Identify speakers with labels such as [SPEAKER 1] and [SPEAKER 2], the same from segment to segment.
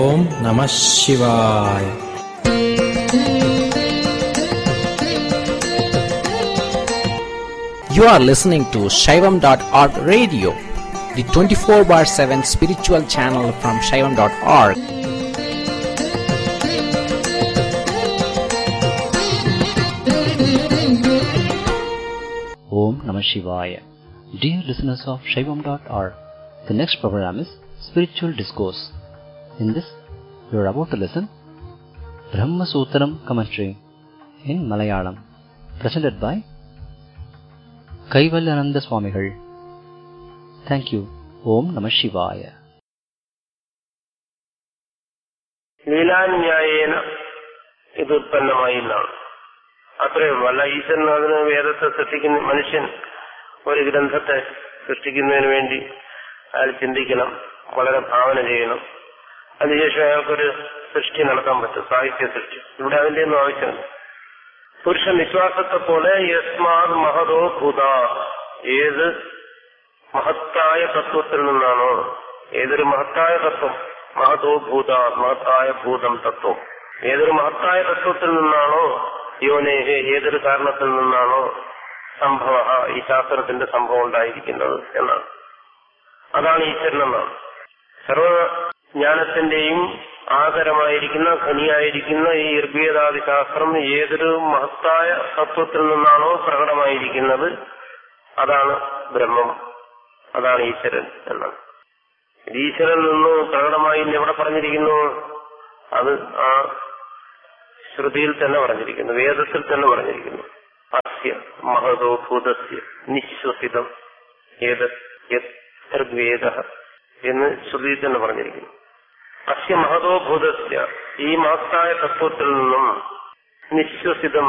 [SPEAKER 1] ഓം നമ ശിവായ You are listening to Shaivam.org radio, the 24 bar 7 spiritual channel from Shaivam.org.
[SPEAKER 2] Om Namah Shivaya. Dear listeners of Shaivam.org, the next program is Spiritual Discourse. In this, you are about to listen Brahma Sutram commentary in Malayalam, presented by Kaivalyananda Swamigal. Thank you. Om Namah Shivaya.
[SPEAKER 3] ലീലാന്യായേന ഇത് ഉത്പന്നമായി എന്നാണ് അത്രയും അല്ല ഈശ്വരൻ അതിന് വേദത്തെ സൃഷ്ടിക്കുന്ന മനുഷ്യൻ ഒരു ഗ്രന്ഥത്തെ സൃഷ്ടിക്കുന്നതിന് വേണ്ടി അയാൾ ചിന്തിക്കണം വളരെ ഭാവന ചെയ്യണം അതിനുശേഷം അയാൾക്കൊരു സൃഷ്ടി നടത്താൻ പറ്റും സാഹിത്യ സൃഷ്ടി ഇവിടെ അതിന്റെ ഒന്നും ആവശ്യമില്ല പുരുഷ വിശ്വാസത്തെ പോലെ യസ്മാത് മഹതോ ഭൂത ഏത് മഹത്തായ തത്വത്തിൽ നിന്നാണോ ഏതൊരു മഹത്തായ തത്വം മഹതോ ഭൂത മഹത്തായ ഭൂതം തത്വം ഏതൊരു മഹത്തായ തത്വത്തിൽ നിന്നാണോ യോനേഹെ ഏതൊരു കാരണത്തിൽ നിന്നാണോ സംഭവ ഈ ശാസ്ത്രത്തിന്റെ സംഭവം ഉണ്ടായിരിക്കുന്നത് എന്നാണ് അതാണ് ഈശ്വരൻ എന്നാണ് സർവജ്ഞാനത്തിന്റെയും ആകരമായിരിക്കുന്ന ഖനിയായിരിക്കുന്ന ഈ ഋഗ്വേദാദി ശാസ്ത്രം ഏതൊരു മഹത്തായ തത്വത്തിൽ നിന്നാണോ പ്രകടമായിരിക്കുന്നത് അതാണ് ബ്രഹ്മം അതാണ് ഈശ്വരൻ എന്നാണ് ഇത് ഈശ്വരൻ നിന്ന് പ്രകടമായി ഇന്ന് എവിടെ പറഞ്ഞിരിക്കുന്നു അത് ആ ശ്രുതിയിൽ തന്നെ പറഞ്ഞിരിക്കുന്നു വേദത്തിൽ തന്നെ പറഞ്ഞിരിക്കുന്നു അസ്യ മഹതോ ഭൂതസ്യ നിശ്വസിതം ഏത് ഋഗ്വേദ എന്ന് ശ്രുതിയിൽ തന്നെ പറഞ്ഞിരിക്കുന്നു അസ്യ മഹതോ ഭൂതസ്യ ഈ മഹത്തായ തത്വത്തിൽ നിന്നും നിശ്വസിതം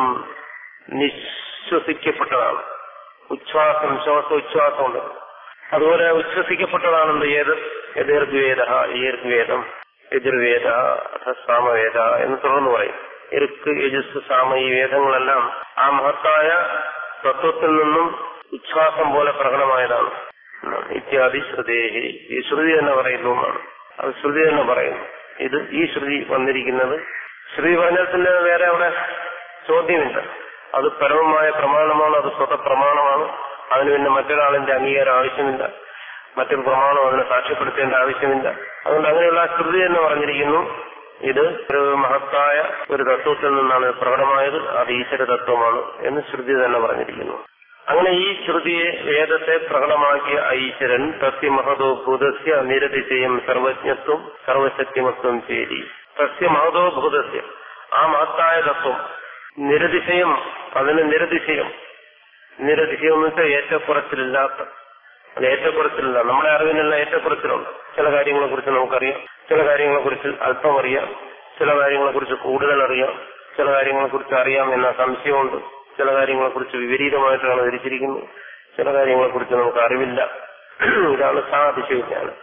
[SPEAKER 3] നിശ്വസിക്കപ്പെട്ടതാണ് ഉച്ഛ്വാസം ശ്വാസോച്ഛ്വാസമുണ്ട് അതുപോലെ ഉച്ഛ്വസിക്കപ്പെട്ടതാണെന്ത് ഏത് എതിർവേദ ഈ ഋഗ്വേദം എതിർവേദ അഥ സാമവേദ എന്ന് തുടർന്ന് പറയും ഇറുക്ക് യജസ് സാമ ഈ വേദങ്ങളെല്ലാം ആ മഹത്തായ തത്വത്തിൽ നിന്നും ഉച്ഛ്വാസം പോലെ പ്രകടമായതാണ് ഇത്യാദി ശ്രുതേഹി ഈ ശ്രുതി തന്നെ പറയുന്നു എന്നാണ് അത് ശ്രുതി തന്നെ പറയുന്നു ഇത് ഈ ശ്രുതി വന്നിരിക്കുന്നത് ശ്രുതി പറഞ്ഞാൽ പിന്നെ വേറെ അവിടെ ചോദ്യമില്ല അത് പരമമായ പ്രമാണമാണ് അത് സ്വത പ്രമാണമാണ് അതിന് പിന്നെ മറ്റൊരാളിന്റെ അംഗീകാരം ആവശ്യമില്ല മറ്റൊരു പ്രമാണം അതിനെ സാക്ഷ്യപ്പെടുത്തേണ്ട ആവശ്യമില്ല അതുകൊണ്ട് അങ്ങനെയുള്ള ആ ശ്രുതി തന്നെ പറഞ്ഞിരിക്കുന്നു ഇത് ഒരു മഹത്തായ ഒരു തത്വത്തിൽ നിന്നാണ് പ്രകടമായത് അത് ഈശ്വര തത്വമാണ് എന്ന് ശ്രുതി തന്നെ പറഞ്ഞിരിക്കുന്നു അങ്ങനെ ഈ ശ്രുതിയെ വേദത്തെ പ്രകടമാക്കിയ ഈശ്വരൻ തസ്യ മഹതോ ഭൂതസ്യ നിരതിശയം സർവജ്ഞത്വം സർവശക്തിമത്വം ചേരി തസ്യ മഹതോ ഭൂതസ്യ ആ മഹത്തായ തത്വം നിരതിശയം അതിന് നിരതിശയം നിരതിശയം എന്ന് വെച്ചാൽ ഏറ്റക്കുറച്ചിലില്ലാത്ത അത് ഏറ്റക്കുറച്ചിലില്ല നമ്മുടെ അറിവിനെല്ലാം ഏറ്റക്കുറച്ചിലുണ്ട് ചില കാര്യങ്ങളെ കുറിച്ച് നമുക്കറിയാം ചില കാര്യങ്ങളെ കുറിച്ച് അല്പം അറിയാം ചില കാര്യങ്ങളെ കുറിച്ച് കൂടുതൽ അറിയാം ചില കാര്യങ്ങളെ കുറിച്ച് അറിയാം എന്ന സംശയമുണ്ട് ചില കാര്യങ്ങളെ കുറിച്ച് വിപരീതമായിട്ടാണ് ധരിച്ചിരിക്കുന്നത് ചില കാര്യങ്ങളെ കുറിച്ച് നമുക്ക് അറിവില്ല ഇതാണ് സാതിശയജ്ഞാനം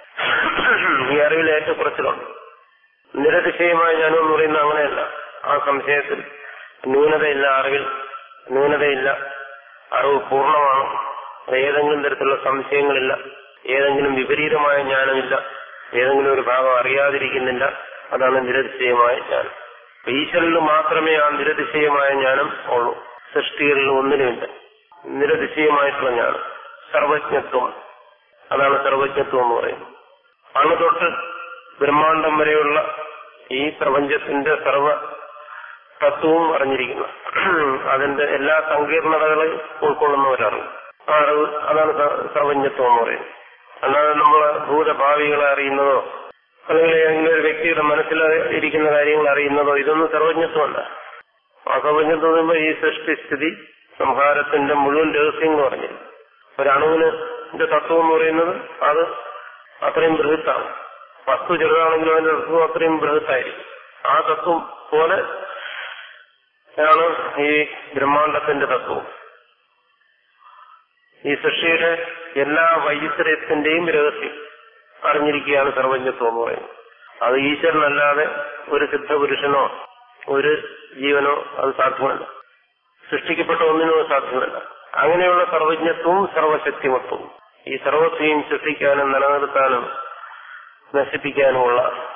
[SPEAKER 3] ഈ അറിവിൽ ഏറ്റക്കുറച്ചിലുണ്ട് നിരതിശയമായ ജ്ഞാനം എന്ന് പറയുന്നത് അങ്ങനെയല്ല ആ സംശയത്തിൽ ന്യൂനതയില്ല അറിവിൽ ന്യൂനതയില്ല അറിവ് പൂർണ്ണമാണ് ഏതെങ്കിലും തരത്തിലുള്ള സംശയങ്ങളില്ല ഏതെങ്കിലും വിപരീതമായ ജ്ഞാനമില്ല ഏതെങ്കിലും ഒരു ഭാഗം അറിയാതിരിക്കുന്നില്ല അതാണ് നിരതിശയമായ ജ്ഞാനം ഈശ്വരനിൽ മാത്രമേ ആ നിരതിശയമായ ജ്ഞാനം ഉള്ളൂ സൃഷ്ടികളിൽ ഒന്നിനുമില്ല നിരതിശയമായിട്ടുള്ള ജ്ഞാനം സർവജ്ഞത്വം അതാണ് സർവജ്ഞത്വം എന്ന് പറയുന്നത് അന്ന് തൊട്ട് ബ്രഹ്മാണ്ടം വരെയുള്ള ഈ പ്രപഞ്ചത്തിന്റെ സർവ തത്വവും അറിഞ്ഞിരിക്കുന്നു അതിന്റെ എല്ലാ സങ്കീർണതകളെയും ഉൾക്കൊള്ളുന്ന ഒരറിവ് ആ അറിവ് അതാണ് സർവജ്ഞത്വം എന്ന് പറയുന്നത് അല്ലാതെ നമ്മൾ ഭൂതഭാവികളെ അറിയുന്നതോ അല്ലെങ്കിൽ ഏതെങ്കിലും ഒരു വ്യക്തിയുടെ മനസ്സിൽ ഇരിക്കുന്ന കാര്യങ്ങൾ അറിയുന്നതോ ഇതൊന്നും സർവജ്ഞത്വമല്ല ആ സർവജ്ഞത്വം പറയുമ്പോൾ ഈ സൃഷ്ടിസ്ഥിതി സംഹാരത്തിന്റെ മുഴുവൻ രഹസ്യങ്ങൾ പറഞ്ഞു ഒരണുവിന് തത്വം എന്ന് പറയുന്നത് അത് അത്രയും ബൃഹത്താണ് വസ്തു ചെറുതാണെങ്കിലും അതിന്റെ തത്വം അത്രയും ബൃഹത്തായിരിക്കും ആ തത്വം പോലെ ആണ് ഈ ബ്രഹ്മാണ്ടത്തിന്റെ തത്വം ഈ സൃഷ്ടിയുടെ എല്ലാ വൈചിത്രത്തിന്റെയും രഹസ്യം അറിഞ്ഞിരിക്കുകയാണ് സർവജ്ഞത്വം എന്ന് പറയുന്നത് അത് ഈശ്വരനല്ലാതെ ഒരു സിദ്ധപുരുഷനോ ഒരു ജീവനോ അത് സാധ്യമല്ല സൃഷ്ടിക്കപ്പെട്ട ഒന്നിനോ സാധ്യമല്ല അങ്ങനെയുള്ള സർവജ്ഞത്വവും സർവശക്തിമത്വവും ഈ സർവത്തെയും സൃഷ്ടിക്കാനും നിലനിർത്താനും നശിപ്പിക്കാനുമുള്ള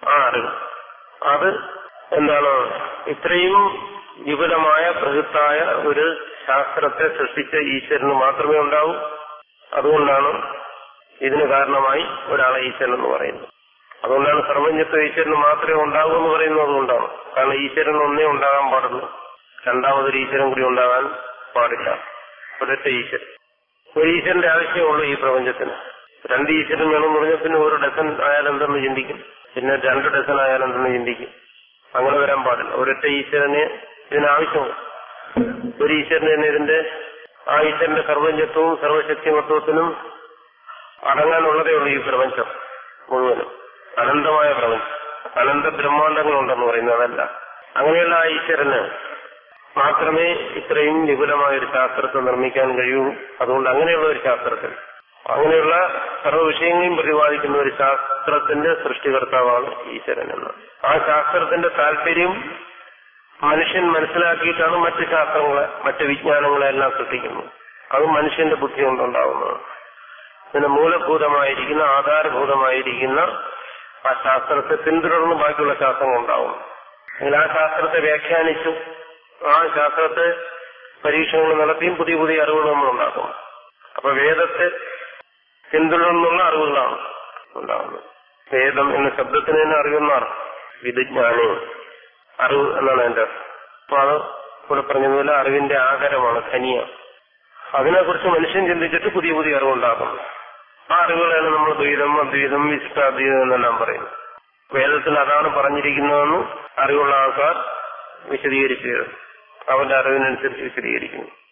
[SPEAKER 3] ആ അറിവ് അത് എന്താണ് ഇത്രയും വിപുലമായ ബൃഹത്തായ ഒരു ശാസ്ത്രത്തെ സൃഷ്ടിച്ച ഈശ്വരന് മാത്രമേ ഉണ്ടാവൂ അതുകൊണ്ടാണ് ഇതിന് കാരണമായി ഒരാളെ ഈശ്വരൻ എന്ന് പറയുന്നത് അതുകൊണ്ടാണ് സർവജ്ഞത്വ ഈശ്വരന് മാത്രമേ ഉണ്ടാകൂ എന്ന് പറയുന്നത് അതുകൊണ്ടാണ് കാരണം ഈശ്വരൻ ഒന്നേ ഉണ്ടാകാൻ പാടുള്ളൂ രണ്ടാമതൊരു ഈശ്വരൻ കൂടി ഉണ്ടാകാൻ പാടില്ല ഒരൊറ്റ ഈശ്വരൻ ഒരു ഈശ്വരന്റെ ആവശ്യമുള്ളൂ ഈ പ്രപഞ്ചത്തിന് രണ്ട് ഈശ്വരൻ വേണമെന്ന് പറഞ്ഞാൽ പിന്നെ ഒരു ഡസൻ ആയാലെന്തെന്ന് ചിന്തിക്കും പിന്നെ രണ്ട് ഡസൻ ആയാലെന്തെന്ന് ചിന്തിക്കും അങ്ങനെ വരാൻ പാടില്ല ഒരൊറ്റ ഈശ്വരനെ ഇതിനാവശ്യമുള്ളൂ ഒരു ഈശ്വരന് തന്നെ ഇതിന്റെ ആ ഈശ്വരന്റെ സർവജ്ഞത്വവും സർവശക്തിമത്വത്തിനും അടങ്ങാനുള്ളതേ ഉള്ളൂ ഈ പ്രപഞ്ചം മുഴുവനും അനന്തമായ പ്രപഞ്ചം അനന്ത ബ്രഹ്മാണ്ടങ്ങളുണ്ടെന്ന് പറയുന്നത് അതല്ല അങ്ങനെയുള്ള ആ ഈശ്വരന് മാത്രമേ ഇത്രയും വിപുലമായ ഒരു ശാസ്ത്രത്തെ നിർമ്മിക്കാൻ കഴിയൂ അതുകൊണ്ട് അങ്ങനെയുള്ള ഒരു ശാസ്ത്രത്തിൽ അങ്ങനെയുള്ള സർവ്വ വിഷയങ്ങളെയും പ്രതിപാദിക്കുന്ന ഒരു ശാസ്ത്രത്തിന്റെ സൃഷ്ടികർത്താവാണ് ഈശ്വരൻ എന്ന് ആ ശാസ്ത്രത്തിന്റെ താല്പര്യം മനുഷ്യൻ മനസ്സിലാക്കിയിട്ടാണ് മറ്റ് ശാസ്ത്രങ്ങളെ മറ്റ് വിജ്ഞാനങ്ങളെ എല്ലാം സൃഷ്ടിക്കുന്നത് അത് മനുഷ്യന്റെ ബുദ്ധി കൊണ്ടുണ്ടാവുന്നതാണ് പിന്നെ മൂലഭൂതമായിരിക്കുന്ന ആധാരഭൂതമായിരിക്കുന്ന ആ ശാസ്ത്രത്തെ പിന്തുടർന്ന് ബാക്കിയുള്ള ശാസ്ത്രങ്ങൾ ഉണ്ടാവും അല്ലെങ്കിൽ ആ ശാസ്ത്രത്തെ വ്യാഖ്യാനിച്ചു ആ ശാസ്ത്രത്തെ പരീക്ഷണങ്ങൾ നടത്തിയും പുതിയ പുതിയ അറിവുകൾ നമ്മൾ ഉണ്ടാക്കും അപ്പൊ വേദത്തെ പിന്തുടർന്നുള്ള അറിവുകളാണ് ഉണ്ടാവുന്നത് വേദം എന്ന ശബ്ദത്തിന് തന്നെ അറിയുന്നതാണ് വിദജ്ഞാനി അറിവ് എന്നാണ് എന്റെ അർത്ഥം അപ്പൊ അത് ഇവിടെ പറഞ്ഞതുപോലെ അറിവിന്റെ ആകരമാണ് ഖനിയ അതിനെക്കുറിച്ച് മനുഷ്യൻ ചിന്തിച്ചിട്ട് പുതിയ പുതിയ അറിവുണ്ടാക്കുന്നു ആ അറിവുകളാണ് നമ്മൾ ദ്വൈതം അദ്വൈതം വിശിഷ്ടാദ്വൈതം എന്നെല്ലാം പറയുന്നത് വേദത്തിൽ അതാണ് പറഞ്ഞിരിക്കുന്നതെന്ന് അറിവുള്ള ആൾക്കാർ വിശദീകരിച്ചു തരും അവന്റെ അറിവിനനുസരിച്ച് വിശദീകരിക്കുന്നു